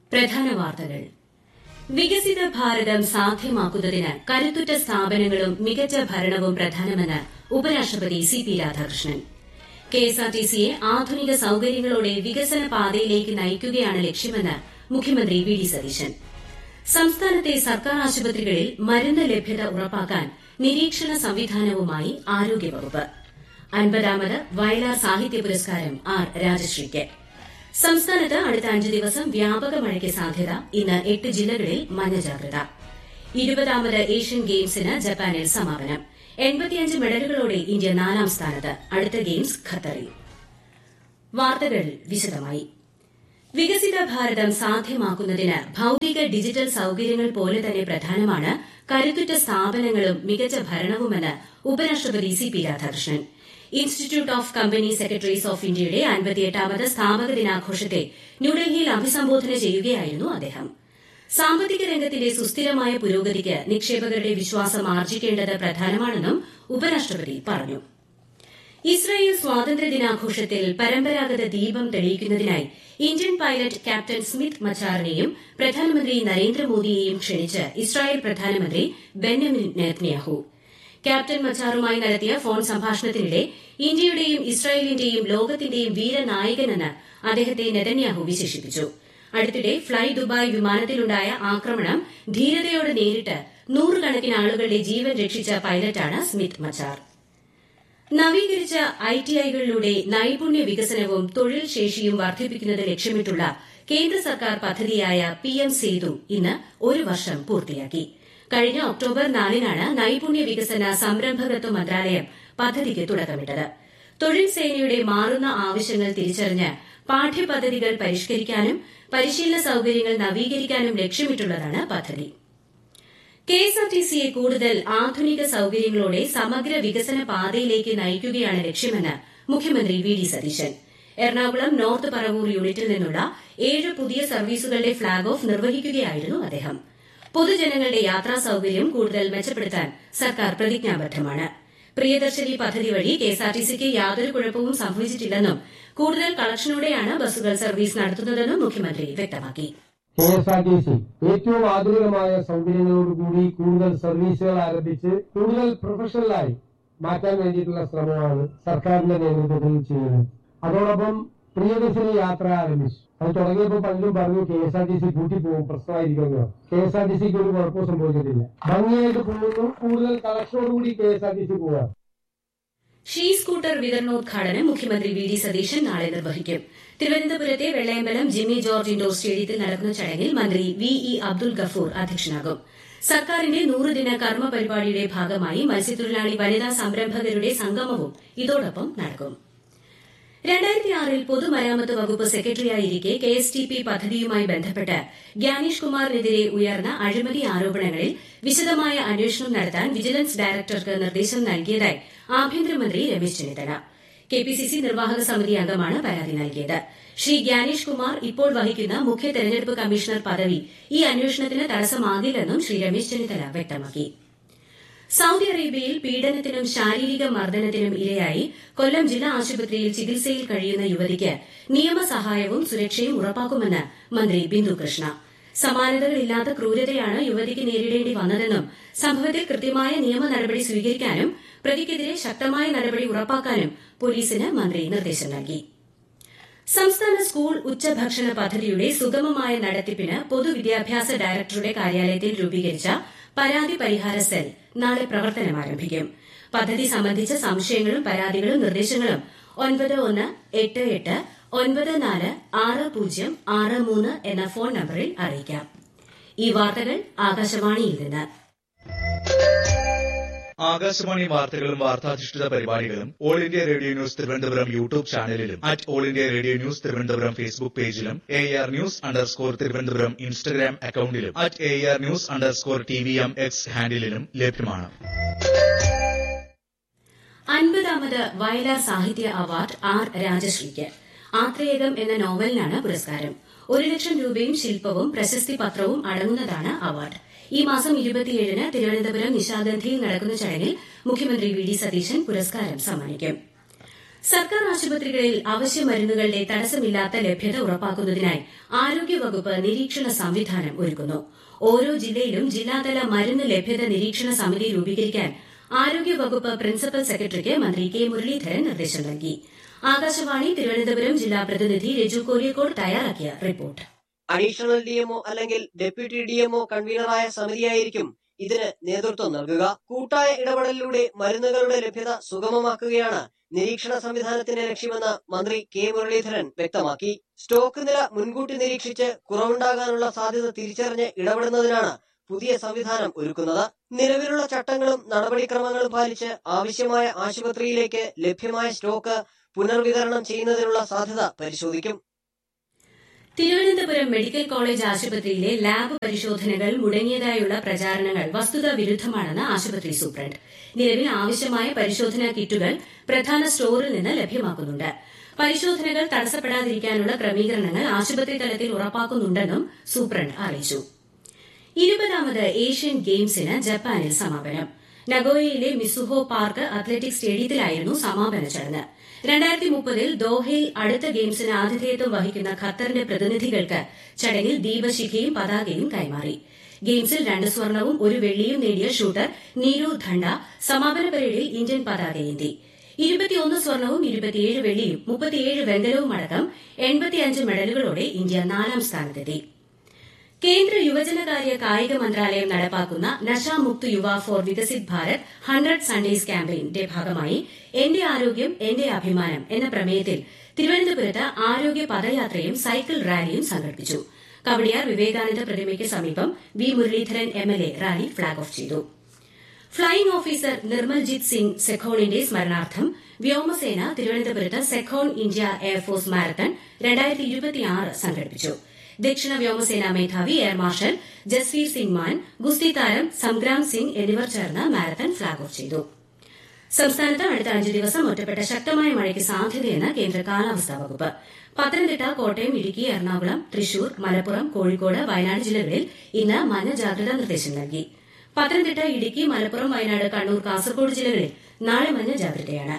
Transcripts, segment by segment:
പ്രധാന വാർത്തകൾ വികസിത ഭാരതം സാധ്യമാക്കുന്നതിന് കരുത്തുറ്റ സ്ഥാപനങ്ങളും മികച്ച ഭരണവും പ്രധാനമെന്ന് ഉപരാഷ്ട്രപതി സി പി രാധാകൃഷ്ണൻ കെഎസ്ആർടിസിയെ ആധുനിക സൌകര്യങ്ങളോടെ വികസന പാതയിലേക്ക് നയിക്കുകയാണ് ലക്ഷ്യമെന്ന് മുഖ്യമന്ത്രി വി ഡി സതീശൻ സംസ്ഥാനത്തെ സർക്കാർ ആശുപത്രികളിൽ മരുന്ന് ലഭ്യത ഉറപ്പാക്കാൻ നിരീക്ഷണ സംവിധാനവുമായി ആരോഗ്യവകുപ്പ് അൻപതാമത് വയലാർ സാഹിത്യ പുരസ്കാരം ആർ രാജശ്രീക്ക് സംസ്ഥാനത്ത് അടുത്ത അഞ്ച് ദിവസം വ്യാപക മഴയ്ക്ക് സാധ്യത ഇന്ന് എട്ട് ജില്ലകളിൽ മഞ്ഞ ജാഗ്രത ഇരുപതാമത് ഏഷ്യൻ ഗെയിംസിന് ജപ്പാനിൽ സമാപനം എൺപത്തിയഞ്ച് മെഡലുകളോടെ ഇന്ത്യ നാലാം സ്ഥാനത്ത് അടുത്ത ഗെയിംസ് ഖത്തറിൽ വാർത്തകൾ വിശദമായി വികസിത ഭാരതം സാധ്യമാക്കുന്നതിന് ഭൌതിക ഡിജിറ്റൽ സൌകര്യങ്ങൾ പോലെ തന്നെ പ്രധാനമാണ് കരുത്തുറ്റ സ്ഥാപനങ്ങളും മികച്ച ഭരണവുമെന്ന് ഉപരാഷ്ട്രപതി C P Radhakrishnan institute of company secretaries of ഇന്ത്യയുടെ അൻപത്തിയെട്ടാമത് സ്ഥാപക ദിനാഘോഷത്തെ ന്യൂഡൽഹിയിൽ അഭിസംബോധന ചെയ്യുകയായിരുന്നു അദ്ദേഹം സാമ്പത്തിക രംഗത്തിന്റെ സുസ്ഥിരമായ പുരോഗതിക്ക് നിക്ഷേപകരുടെ വിശ്വാസം ആർജിക്കേണ്ടത് പ്രധാനമാണെന്നും ഉപരാഷ്ട്രപതി പറഞ്ഞു ഇസ്രായേൽ സ്വാതന്ത്ര്യദിനാഘോഷത്തിൽ പരമ്പരാഗത ദീപം തെളിയിക്കുന്നതിനായി ഇന്ത്യൻ പൈലറ്റ് ക്യാപ്റ്റൻ സ്മിത്ത് മച്ചാറിനെയും പ്രധാനമന്ത്രി നരേന്ദ്രമോദിയെയും ക്ഷണിച്ച് ഇസ്രായേൽ പ്രധാനമന്ത്രി ബെന്യമിൻ നെത്ന്യാഹു ക്യാപ്റ്റൻ മച്ചാറുമായി നടത്തിയ ഫോൺ സംഭാഷണത്തിനിടെ ഇന്ത്യയുടെയും ഇസ്രായേലിന്റെയും ലോകത്തിന്റെയും വീരനായകനെന്ന് അദ്ദേഹത്തെ നെതന്യാഹു വിശേഷിപ്പിച്ചു അടുത്തിടെ ഫ്ളൈ ദുബായ് വിമാനത്തിലുണ്ടായ ആക്രമണം ധീരതയോടെ നേരിട്ട് നൂറുകണക്കിന് ആളുകളുടെ ജീവൻ രക്ഷിച്ച പൈലറ്റാണ് സ്മിത്ത് മച്ചാർ നവീകരിച്ച ഐടിഐകളിലൂടെ നൈപുണ്യ വികസനവും തൊഴിൽ ശേഷിയും വർദ്ധിപ്പിക്കുന്നത് ലക്ഷ്യമിട്ടുള്ള കേന്ദ്ര സർക്കാർ പദ്ധതിയായ പിഎം സേതു ഇന്ന് ഒരു വർഷം പൂർത്തിയാക്കി കഴിഞ്ഞ ഒക്ടോബർ നാലിനാണ് നൈപുണ്യ വികസന സംരംഭകത്വ മന്ത്രാലയം പദ്ധതിക്ക് തുടക്കമിട്ടത് തൊഴിൽ സേനയുടെ മാറുന്ന ആവശ്യങ്ങൾ തിരിച്ചറിഞ്ഞ് പാഠ്യപദ്ധതികൾ പരിഷ്കരിക്കാനും പരിശീലന സൌകര്യങ്ങൾ നവീകരിക്കാനും ലക്ഷ്യമിട്ടുള്ളതാണ് പദ്ധതി കെഎസ്ആർടിസിയെ കൂടുതൽ ആധുനിക സൌകര്യങ്ങളോടെ സമഗ്ര വികസന പാതയിലേക്ക് നയിക്കുകയാണ് ലക്ഷ്യമെന്ന് മുഖ്യമന്ത്രി V D Satheesan Ernakulam north Paravur യൂണിറ്റിൽ നിന്നുള്ള ഏഴ് പുതിയ സർവീസുകളുടെ ഫ്ളാഗ് ഓഫ് നിർവഹിക്കുകയായിരുന്നു അദ്ദേഹം പൊതുജനങ്ങളുടെ യാത്രാ സൌകര്യം കൂടുതൽ മെച്ചപ്പെടുത്താൻ സർക്കാർ പ്രതിജ്ഞാബദ്ധമാണ് പ്രിയദർശിനി പദ്ധതി വഴി കെഎസ്ആർടിസിക്ക് യാതൊരു കുഴപ്പവും സംഭവിച്ചിട്ടില്ലെന്നും കൂടുതൽ കളക്ഷനോടെയാണ് ബസ്സുകൾ സർവീസ് നടത്തുന്നതെന്നും മുഖ്യമന്ത്രി വ്യക്തമാക്കി K S R T C ഏറ്റവും ആധുനികമായ സൗകര്യങ്ങളോടുകൂടി കൂടുതൽ സർവീസുകൾ ആരംഭിച്ച് കൂടുതൽ പ്രൊഫഷണലായി മാറ്റാൻ വേണ്ടിയിട്ടുള്ള ശ്രമമാണ് സർക്കാരിന്റെ നേതൃത്വത്തിൽ ചെയ്യുന്നത് അതോടൊപ്പം പ്രിയദർശിനി യാത്ര ആരംഭിച്ചു അത് തുടങ്ങിയപ്പോൾ പലരും പറഞ്ഞു K S R T C കൂട്ടിപ്പോകും പ്രശ്നമായിരിക്കുന്നു കെ എസ് ആർ ടി സിക്ക് ഒരു കുഴപ്പവും സംഭവിച്ചിട്ടില്ല ഭംഗിയായിട്ട് പോകുന്നു കൂടുതൽ കളക്ഷനോടുകൂടി K S R T C പോകാം ഷീ സ്കൂട്ടർ വിതരണോദ്ഘാടനം മുഖ്യമന്ത്രി വി ഡി സതീശൻ നാളെ നിർവഹിക്കും തിരുവനന്തപുരത്തെ വെള്ളയമ്പലം ജിമ്മി ജോർജ് ഇൻഡോർ സ്റ്റേഡിയത്തിൽ നടക്കുന്ന ചടങ്ങിൽ മന്ത്രി വി ഇ അബ്ദുൽ ഗഫൂർ അധ്യക്ഷനാകും സർക്കാരിന്റെ നൂറുദിന കർമ്മ പരിപാടിയുടെ ഭാഗമായി മത്സ്യത്തൊഴിലാളി വനിതാ സംരംഭകരുടെ സംഗമവും ഇതോടൊപ്പം നടക്കും രണ്ടായിരത്തി ആറിൽ പൊതുമരാമത്ത് വകുപ്പ് സെക്രട്ടറിയായിരിക്കെ കെ എസ് ടി പി പദ്ധതിയുമായി ബന്ധപ്പെട്ട് ഗ്യാനേഷ് കുമാറിനെതിരെ ഉയർന്ന അഴിമതി ആരോപണങ്ങളിൽ വിശദമായ അന്വേഷണം നടത്താൻ വിജിലൻസ് ഡയറക്ടർക്ക് നിർദ്ദേശം നൽകിയതായി ആഭ്യന്തരമന്ത്രി രമേശ് ചെന്നിത്തല കെപിസിസി നിർവാഹക സമിതി അംഗമാണ് പരാതി നൽകിയത് ശ്രീ ഗ്യാനേഷ് കുമാർ ഇപ്പോൾ വഹിക്കുന്ന മുഖ്യ തെരഞ്ഞെടുപ്പ് കമ്മീഷണർ പദവി ഈ അന്വേഷണത്തിന് തടസ്സമാകില്ലെന്നും ശ്രീ രമേശ് ചെന്നിത്തല വ്യക്തമാക്കി സൌദി അറേബ്യയിൽ പീഡനത്തിനും ശാരീരിക മർദ്ദനത്തിനും ഇരയായി കൊല്ലം ജില്ലാ ആശുപത്രിയിൽ ചികിത്സയിൽ കഴിയുന്ന യുവതിക്ക് നിയമസഹായവും സുരക്ഷയും ഉറപ്പാക്കുമെന്ന് മന്ത്രി ബിന്ദു കൃഷ്ണ സമാനതകളില്ലാത്ത ക്രൂരതയാണ് യുവതിക്ക് നേരിടേണ്ടി വന്നതെന്നും സംഭവത്തിൽ കൃത്യമായ നിയമ നടപടി സ്വീകരിക്കാനും പ്രതിക്കെതിരെ ശക്തമായ നടപടി ഉറപ്പാക്കാനും പോലീസിന് മന്ത്രി നിർദ്ദേശം നൽകി സംസ്ഥാന സ്കൂൾ ഉച്ചഭക്ഷണ പദ്ധതിയുടെ സുഗമമായ നടത്തിപ്പിന് പൊതുവിദ്യാഭ്യാസ ഡയറക്ടറുടെ കാര്യാലയത്തിൽ രൂപീകരിച്ച പരാതി പരിഹാര സെൽ നാളെ പ്രവർത്തനം ആരംഭിക്കും പദ്ധതി സംബന്ധിച്ച സംശയങ്ങളും പരാതികളും നിർദ്ദേശങ്ങളും ഒൻപത് ഒന്ന് എട്ട് എട്ട് ഒൻപത് നാല് ആറ് പൂജ്യം ആറ് മൂന്ന് എന്ന ഫോൺ നമ്പറിൽ അറിയിക്കാം ഈ വാർത്തകൾ ആകാശവാണിയിൽ നിന്ന് ആകാശവാണി വാർത്തകളും വാർത്താധിഷ്ഠിത പരിപാടികളും all India radio news Thiruvananthapuram YouTube ചാനലിലും at all India radio news Thiruvananthapuram Facebook പേജിലും A R news underscore Thiruvananthapuram Instagram അക്കൌണ്ടിലും at A R news underscore T V M X ഹാൻഡിലും ലഭ്യമാണ് അൻപതാമത് വയലാർ സാഹിത്യ അവാർഡ് ആർ രാജശ്രീക്ക് ആത്രേയകം എന്ന നോവലിനാണ് പുരസ്കാരം ഒരു ലക്ഷം രൂപയും ശില്പവും പ്രശസ്തി പത്രവും അടങ്ങുന്നതാണ് അവാർഡ് ഈ മാസം ഇരുപത്തിയേഴിന് തിരുവനന്തപുരം നിശാഗന്ധിയിൽ നടക്കുന്ന ചടങ്ങിൽ മുഖ്യമന്ത്രി വി ഡി സതീശൻ പുരസ്കാരം സമ്മാനിക്കും സർക്കാർ ആശുപത്രികളിൽ അവശ്യ മരുന്നുകളുടെ തടസ്സമില്ലാത്ത ലഭ്യത ഉറപ്പാക്കുന്നതിനായി ആരോഗ്യവകുപ്പ് നിരീക്ഷണ സംവിധാനം ഒരുക്കുന്നു ഓരോ ജില്ലയിലും ജില്ലാതല മരുന്ന് ലഭ്യത നിരീക്ഷണ സമിതി രൂപീകരിക്കാൻ ആരോഗ്യവകുപ്പ് പ്രിൻസിപ്പൽ സെക്രട്ടറിക്ക് മന്ത്രി കെ മുരളീധരൻ നിർദ്ദേശം നൽകി ആകാശവാണി തിരുവനന്തപുരം ജില്ലാ പ്രതിനിധി രജു കോലിയക്കോട് തയ്യാറാക്കിയ റിപ്പോർട്ട് അഡീഷണൽ ഡിഎംഒ അല്ലെങ്കിൽ ഡെപ്യൂട്ടി ഡിഎംഒ കൺവീനറായ സമിതിയായിരിക്കും ഇതിന് നേതൃത്വം നൽകുക കൂട്ടായ ഇടപെടലിലൂടെ മരുന്നുകളുടെ ലഭ്യത സുഗമമാക്കുകയാണ് നിരീക്ഷണ സംവിധാനത്തിന്റെ ലക്ഷ്യമെന്ന് മന്ത്രി കെ മുരളീധരൻ വ്യക്തമാക്കി സ്റ്റോക്ക് നില മുൻകൂട്ടി നിരീക്ഷിച്ച് കുറവുണ്ടാകാനുള്ള സാധ്യത തിരിച്ചറിഞ്ഞ് ഇടപെടുന്നതിനാണ് പുതിയ സംവിധാനം ഒരുക്കുന്നത് നിലവിലുള്ള ചട്ടങ്ങളും നടപടിക്രമങ്ങളും പാലിച്ച് ആവശ്യമായ ആശുപത്രിയിലേക്ക് ലഭ്യമായ സ്റ്റോക്ക് പുനർവിതരണം ചെയ്യുന്നതിനുള്ള സാധ്യത പരിശോധിക്കും തിരുവനന്തപുരം മെഡിക്കൽ കോളേജ് ആശുപത്രിയിലെ ലാബ് പരിശോധനകൾ മുടങ്ങിയതായുള്ള പ്രചാരണങ്ങൾ വസ്തുതാ വിരുദ്ധമാണെന്ന് ആശുപത്രി സൂപ്രണ്ട് നിലവിൽ ആവശ്യമായ പരിശോധനാ കിറ്റുകൾ പ്രധാന സ്റ്റോറിൽ നിന്ന് ലഭ്യമാക്കുന്നുണ്ട് പരിശോധനകൾ തടസ്സപ്പെടാതിരിക്കാനുള്ള ക്രമീകരണങ്ങൾ ആശുപത്രി തലത്തിൽ ഉറപ്പാക്കുന്നുണ്ടെന്നും സൂപ്രണ്ട് അറിയിച്ചു ഇരുപതാമത് ഏഷ്യൻ ഗെയിംസിന് ജപ്പാനിൽ സമാപനം നഗോയയിലെ മിസുഹോ പാർക്ക് അത്ലറ്റിക് സ്റ്റേഡിയത്തിലായിരുന്നു സമാപന ചടങ്ങ് രണ്ടായിരത്തി മുപ്പതിൽ ദോഹയിൽ അടുത്ത ഗെയിംസിന് ആതിഥേയത്വം വഹിക്കുന്ന ഖത്തറിന്റെ പ്രതിനിധികൾക്ക് ചടങ്ങിൽ ദീപശിഖയും പതാകയും കൈമാറി ഗെയിംസിൽ രണ്ട് സ്വർണവും ഒരു വെള്ളിയും നേടിയ ഷൂട്ടർ നീരു ധണ്ട സമാപന പരേഡിൽ ഇന്ത്യൻ പതാകയേന്തി ഇരുപത്തിയൊന്ന് സ്വർണവും ഇരുപത്തിയേഴ് വെള്ളിയും മുപ്പത്തിയേഴ് വെങ്കലവും അടക്കം എൺപത്തിയഞ്ച് മെഡലുകളോടെ ഇന്ത്യ നാലാം സ്ഥാനത്തെത്തി കേന്ദ്ര യുവജനകാര്യ കായിക മന്ത്രാലയം നടപ്പാക്കുന്ന Nasha Mukt Yuva for Viksit Bharat hundred Sundays ക്യാമ്പയിന്റെ ഭാഗമായി എന്റെ ആരോഗ്യം എന്റെ അഭിമാനം എന്ന പ്രമേയത്തിൽ തിരുവനന്തപുരത്ത് ആരോഗ്യ പദയാത്രയും സൈക്കിൾ റാലിയും സംഘടിപ്പിച്ചു കവടിയാർ വിവേകാനന്ദ പ്രതിമയ്ക്ക് സമീപം V Muraleedharan MLA rally flag off ചെയ്തു ഫ്ളൈയിംഗ് ഓഫീസർ നിർമ്മൽജിത് സിംഗ് സെഖോണിന്റെ സ്മരണാർത്ഥം വ്യോമസേന തിരുവനന്തപുരത്ത് സെഖോൺ ഇന്ത്യ എയർഫോഴ്സ് മാരത്തൺ സംഘടിപ്പിച്ചു ദക്ഷിണ വ്യോമസേനാ മേധാവി എയർ മാർഷൽ ജസ്വീർ സിംഗ് മാൻ ഗുസ്തി താരം സംഗ്രാം സിംഗ് എന്നിവർ ചേർന്ന് മാരത്തൺ ഫ്ളാഗ് ഓഫ് ചെയ്തു സംസ്ഥാനത്ത് അടുത്ത അഞ്ച് ദിവസം ഒറ്റപ്പെട്ട ശക്തമായ മഴയ്ക്ക് സാധ്യതയെന്ന് കേന്ദ്ര കാലാവസ്ഥാ വകുപ്പ് പത്തനംതിട്ട കോട്ടയം ഇടുക്കി എറണാകുളം തൃശൂർ മലപ്പുറം കോഴിക്കോട് വയനാട് ജില്ലകളിൽ ഇന്ന് മഞ്ഞ ജാഗ്രതാ നിർദ്ദേശം നൽകി പത്തനംതിട്ട ഇടുക്കി മലപ്പുറം വയനാട് കണ്ണൂർ കാസർഗോഡ് ജില്ലകളിൽ നാളെ മഞ്ഞ ജാഗ്രതയാണ്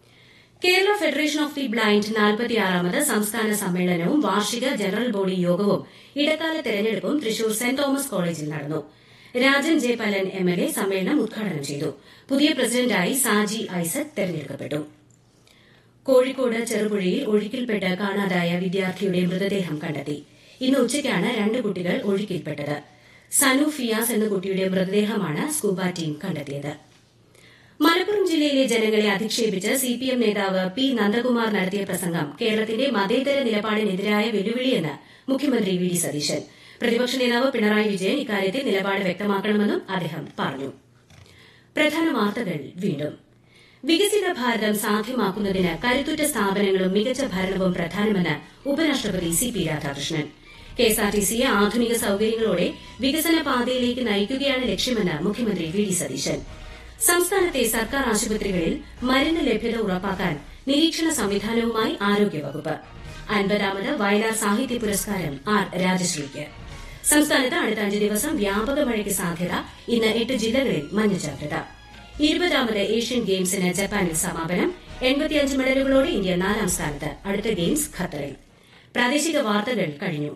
Kerala federation of the blind നാൽപ്പത്തിയാറാമത് സംസ്ഥാന സമ്മേളനവും വാർഷിക ജനറൽ ബോഡി യോഗവും ഇടക്കാല തെരഞ്ഞെടുപ്പും തൃശൂർ സെന്റ് തോമസ് കോളേജിൽ നടന്നു രാജൻ ജെ പല്ലൻ എംഎൽഎ സമ്മേളനം ഉദ്ഘാടനം ചെയ്തു പുതിയ പ്രസിഡന്റായി സാജി ഐസക് തെരഞ്ഞെടുക്കപ്പെട്ടു കോഴിക്കോട് ചെറുപുഴയിൽ ഒഴുക്കിൽപ്പെട്ട് കാണാതായ വിദ്യാർത്ഥിയുടെ മൃതദേഹം കണ്ടെത്തി ഇന്ന് ഉച്ചയ്ക്കാണ് രണ്ട് കുട്ടികൾ ഒഴുക്കിൽപ്പെട്ടത് സനു ഫിയാസ് എന്ന കുട്ടിയുടെ മൃതദേഹമാണ് സ്കൂബ ടീം കണ്ടെത്തിയത് മലപ്പുറം ജില്ലയിലെ ജനങ്ങളെ അധിക്ഷേപിച്ച് സിപിഎം നേതാവ് പി നന്ദകുമാർ നടത്തിയ പ്രസംഗം കേരളത്തിന്റെ മതേതര നിലപാടിനെതിരായ വെല്ലുവിളിയെന്ന് മുഖ്യമന്ത്രി വി ഡി സതീശൻ പ്രതിപക്ഷ നേതാവ് പിണറായി വിജയൻ ഇക്കാര്യത്തിൽ നിലപാട് വ്യക്തമാക്കണമെന്നും അദ്ദേഹം പറഞ്ഞു പ്രധാന വാർത്തകൾ വീണ്ടും വികസിത ഭാരതം സാധ്യമാക്കുന്നതിന് കരുത്തുറ്റ സ്ഥാപനങ്ങളും മികച്ച ഭരണവും പ്രധാനമെന്ന് ഉപരാഷ്ട്രപതി സി പി രാധാകൃഷ്ണൻ കെഎസ്ആർടിസിയെ ആധുനിക സൌകര്യങ്ങളോടെ വികസന പാതയിലേക്ക് നയിക്കുകയാണ് ലക്ഷ്യമെന്ന് മുഖ്യമന്ത്രി വി ഡി സതീശൻ സംസ്ഥാനത്തെ സർക്കാർ ആശുപത്രികളിൽ മരുന്ന് ലഭ്യത ഉറപ്പാക്കാൻ നിരീക്ഷണ സംവിധാനവുമായി ആരോഗ്യവകുപ്പ് അൻപതാമത് വയലാർ സാഹിത്യ പുരസ്കാരം ആർ രാജശ്രീക്ക് സംസ്ഥാനത്ത് അടുത്ത അഞ്ച് ദിവസം വ്യാപക മഴയ്ക്ക് സാധ്യത ഇന്ന് എട്ട് ജില്ലകളിൽ മഞ്ഞ ജാഗ്രത ഇരുപതാമത് ഏഷ്യൻ ഗെയിംസിന് ജപ്പാനിൽ സമാപനം എൺപത്തിയഞ്ച് മെഡലുകളോടെ ഇന്ത്യ നാലാം സ്ഥാനത്ത് അടുത്ത ഗെയിംസ് ഖത്തറിൽ പ്രാദേശിക വാർത്തകൾ കഴിഞ്ഞു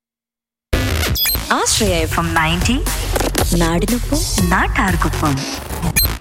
ആശ്രയ എഫ് എം നയൻറ്റി നാടിനൊപ്പം നാട്ടാർക്കൊപ്പം